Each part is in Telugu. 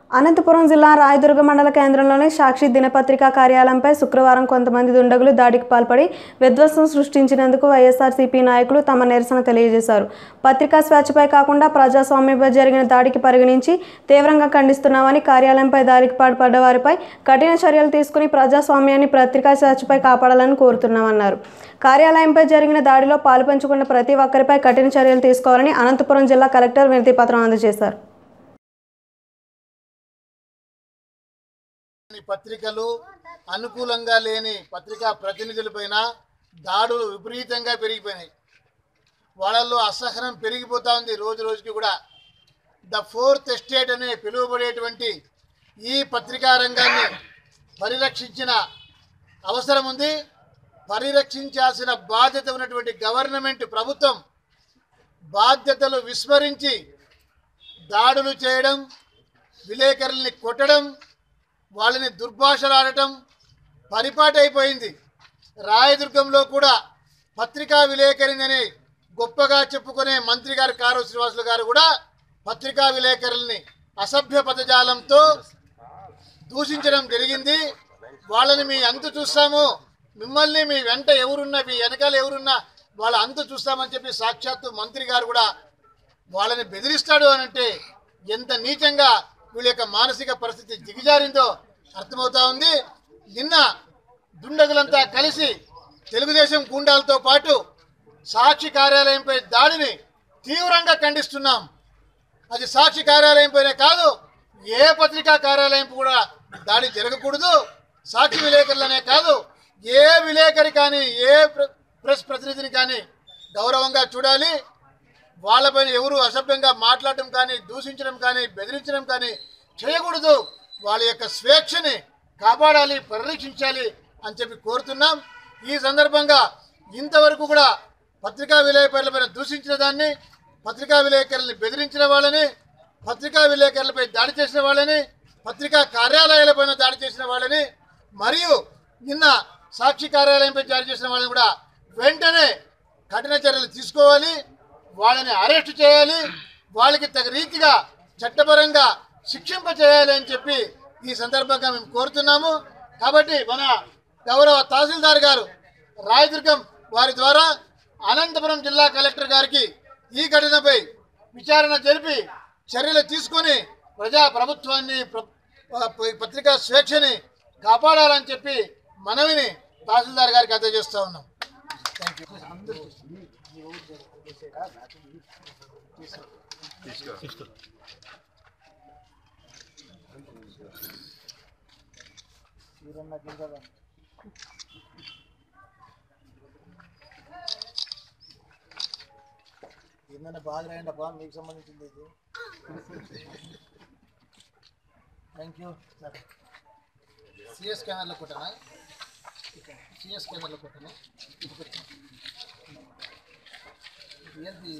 అనంతపురం జిల్లా రాయదుర్గ మండల కేంద్రంలోని సాక్షి దినపత్రిక కార్యాలయంపై శుక్రవారం కొంతమంది దుండగులు దాడికి పాల్పడి విధ్వంసం సృష్టించినందుకు వైఎస్ఆర్సీపీ నాయకులు తమ నిరసన తెలియజేశారు పత్రికా స్వేచ్ఛపై కాకుండా ప్రజాస్వామ్యంపై జరిగిన దాడికి పరిగణించి తీవ్రంగా ఖండిస్తున్నామని కార్యాలయంపై దాడికి పాల్పడ్డ వారిపై కఠిన చర్యలు తీసుకుని ప్రజాస్వామ్యాన్ని పత్రికా స్వేచ్ఛపై కాపాడాలని కోరుతున్నామన్నారు కార్యాలయంపై జరిగిన దాడిలో పాలుపంచుకున్న ప్రతి ఒక్కరిపై కఠిన చర్యలు తీసుకోవాలని అనంతపురం జిల్లా కలెక్టర్ వినతి పత్రం అందజేశారు లేని పత్రికలు అనుకూలంగా లేని పత్రికా ప్రతినిధులపైన దాడులు విపరీతంగా పెరిగిపోయినాయి వాళ్ళల్లో అసహనం పెరిగిపోతా ఉంది రోజు రోజుకి కూడా ద ఫోర్త్ ఎస్టేట్ అనే పిలువబడేటువంటి ఈ పత్రికా రంగాన్ని పరిరక్షించిన అవసరం ఉంది పరిరక్షించాల్సిన బాధ్యత ఉన్నటువంటి గవర్నమెంట్ ప్రభుత్వం బాధ్యతలు విస్మరించి దాడులు చేయడం విలేకరుల్ని కొట్టడం వాళ్ళని దుర్భాషలాడటం పరిపాటి అయిపోయింది రాయదుర్గంలో కూడా పత్రికా విలేకరిని గొప్పగా చెప్పుకునే మంత్రి గారు కారు శ్రీనివాసులు గారు కూడా పత్రికా విలేకరుల్ని అసభ్య పదజాలంతో దూషించడం జరిగింది వాళ్ళని మీ అంతు చూస్తాము మిమ్మల్ని మీ వెంట ఎవరున్నా మీ వెనకాల ఎవరున్నా వాళ్ళ అంతు చూస్తామని చెప్పి సాక్షాత్తు మంత్రి గారు కూడా వాళ్ళని బెదిరిస్తాడు అని అంటే ఎంత నీచంగా వీళ్ళ యొక్క మానసిక పరిస్థితి దిగజారిందో అర్థమవుతా ఉంది నిన్న దుండగులంతా కలిసి తెలుగుదేశం గుండాలతో పాటు సాక్షి కార్యాలయంపై దాడిని తీవ్రంగా ఖండిస్తున్నాం అది సాక్షి కార్యాలయంపైనే కాదు ఏ పత్రికా కార్యాలయం కూడా దాడి జరగకూడదు సాక్షి విలేకరులనే కాదు ఏ విలేకరి కానీ ఏ ప్ర- ప్రెస్ ప్రతినిధిని కానీ గౌరవంగా చూడాలి వాళ్ళపైన ఎవరు అసభ్యంగా మాట్లాడటం కానీ దూషించడం కానీ బెదిరించడం కానీ చేయకూడదు వాళ్ళ యొక్క స్వేచ్ఛని కాపాడాలి పరిరక్షించాలి అని చెప్పి కోరుతున్నాం ఈ సందర్భంగా ఇంతవరకు కూడా పత్రికా విలేకరులపైన దూషించిన దాన్ని పత్రికా విలేకరుల్ని బెదిరించిన వాళ్ళని పత్రికా విలేకరులపై దాడి చేసిన వాళ్ళని పత్రికా కార్యాలయాలపైన దాడి చేసిన వాళ్ళని మరియు నిన్న సాక్షి కార్యాలయంపై దాడి చేసిన వాళ్ళని కూడా వెంటనే కఠిన చర్యలు తీసుకోవాలి వాళ్ళని అరెస్ట్ చేయాలి వాళ్ళకి తగ రీతిగా చట్టపరంగా శిక్షింప చేయాలి అని చెప్పి ఈ సందర్భంగా మేము కోరుతున్నాము కాబట్టి మన గౌరవ తహసీల్దార్ గారు రాయదుర్గం వారి ద్వారా అనంతపురం జిల్లా కలెక్టర్ గారికి ఈ ఘటనపై విచారణ జరిపి చర్యలు తీసుకొని ప్రజా ప్రభుత్వాన్ని ప్ర- ప- పత్రికా స్వేచ్ఛని కాపాడాలని చెప్పి మనవిని తహసీల్దార్ గారికి అందజేస్తా ఉన్నాం థ్యాంక్ యూ ఏంటంటే బాగా రాయండి అబ్బా మీకు సంబంధించింది ఇది థ్యాంక్ యూ సిఎస్ స్కానర్లో కొట్టానా సిఎస్ స్కానర్లో కొట్టానా ఇది పెట్టు. ఏంటి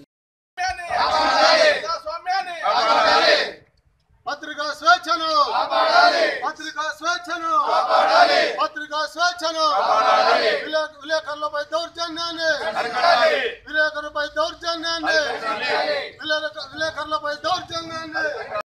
పత్రికా స్వేచ్ఛను పత్రికా స్వేచ్ఛను పత్రికా స్వేచ్ఛను విలే- విలేకరులపై దౌర్జన్యాన్ని విలేకరులపై దౌర్జన్యాన్ని విలేకరులపై దౌర్జన్యాన్ని